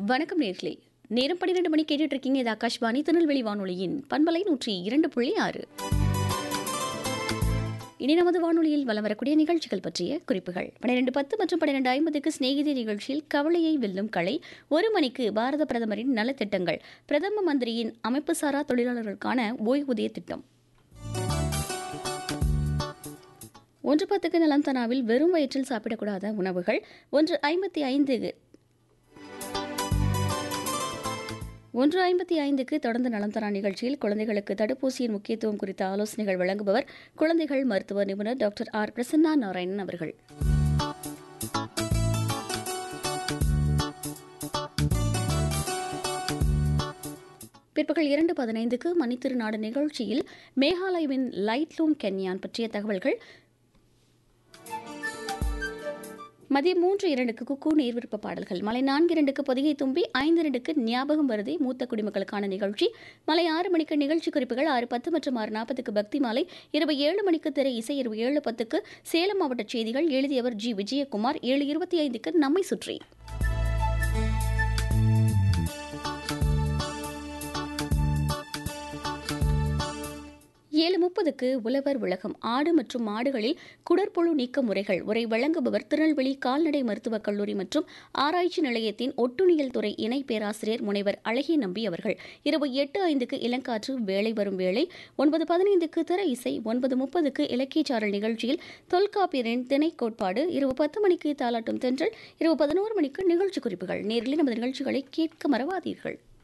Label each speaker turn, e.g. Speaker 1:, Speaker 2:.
Speaker 1: வணக்கம் நேர்களே நேரம் பன்னிரெண்டு மணி கேட்டுட்டு இருக்கீங்க இது ஆகாஷ்வாணி திருநெல்வேலி வானொலியின் பண்பலை நூற்றி இரண்டு புள்ளி ஆறு இனி நமது வானொலியில் வலம் வரக்கூடிய நிகழ்ச்சிகள் பற்றிய குறிப்புகள் பன்னிரெண்டு பத்து மற்றும் பன்னிரெண்டு ஐம்பதுக்கு சிநேகிதி நிகழ்ச்சியில் கவலையை வெல்லும் கலை ஒரு மணிக்கு பாரத பிரதமரின் நலத்திட்டங்கள் பிரதம மந்திரியின் அமைப்புசாரா தொழிலாளர்களுக்கான ஓய்வூதிய திட்டம் ஒன்று பத்துக்கு நலம் தனாவில் வெறும் வயிற்றில் சாப்பிடக்கூடாத உணவுகள் ஒன்று ஐம்பத்தி ஐந்து ஒன்று ஐம்பத்தி ஐந்துக்கு தொடர்ந்து நலம் தரா நிகழ்ச்சியில் குழந்தைகளுக்கு தடுப்பூசியின் முக்கியத்துவம் குறித்த ஆலோசனைகள் வழங்குபவர் குழந்தைகள் மருத்துவ நிபுணர் டாக்டர் ஆர் பிரசன்னா நாராயணன் அவர்கள் பிற்பகல் இரண்டு பதினைந்துக்கு மணித்திருநாடு நிகழ்ச்சியில் மேகாலயாவின் லைட்லூம் கென்யான் பற்றிய தகவல்கள் மதியம் மூன்று இரண்டுக்கு குக்கு நீர்விருப்ப பாடல்கள் மலை நான்கு இரண்டுக்கு பொதிகை தும்பி ஐந்து இரண்டுக்கு ஞாபகம் வருதே மூத்த குடிமக்களுக்கான நிகழ்ச்சி மலை ஆறு மணிக்கு நிகழ்ச்சி குறிப்புகள் ஆறு பத்து மற்றும் ஆறு நாற்பதுக்கு பக்தி மாலை இரவு ஏழு மணிக்கு திரை இசை இரவு ஏழு பத்துக்கு சேலம் மாவட்ட செய்திகள் எழுதியவர் ஜி விஜயகுமார் ஏழு இருபத்தி ஐந்துக்கு நம்மை சுற்றி ஏழு முப்பதுக்கு உழவர் உலகம் ஆடு மற்றும் மாடுகளில் குடற்புழு நீக்க முறைகள் உரை வழங்குபவர் திருநெல்வேலி கால்நடை மருத்துவக் கல்லூரி மற்றும் ஆராய்ச்சி நிலையத்தின் ஒட்டுணியல் துறை இணை பேராசிரியர் முனைவர் அழகிய நம்பி அவர்கள் இரவு எட்டு ஐந்துக்கு இளங்காற்று வேலை வரும் வேளை ஒன்பது பதினைந்துக்கு திற இசை ஒன்பது முப்பதுக்கு இலக்கியச்சாரல் நிகழ்ச்சியில் தொல்காப்பியரின் திணை கோட்பாடு இரவு பத்து மணிக்கு தாலாட்டும் தென்றல் இரவு பதினோரு மணிக்கு நிகழ்ச்சி குறிப்புகள் நேரில் நமது நிகழ்ச்சிகளை கேட்க மறவாதீர்கள்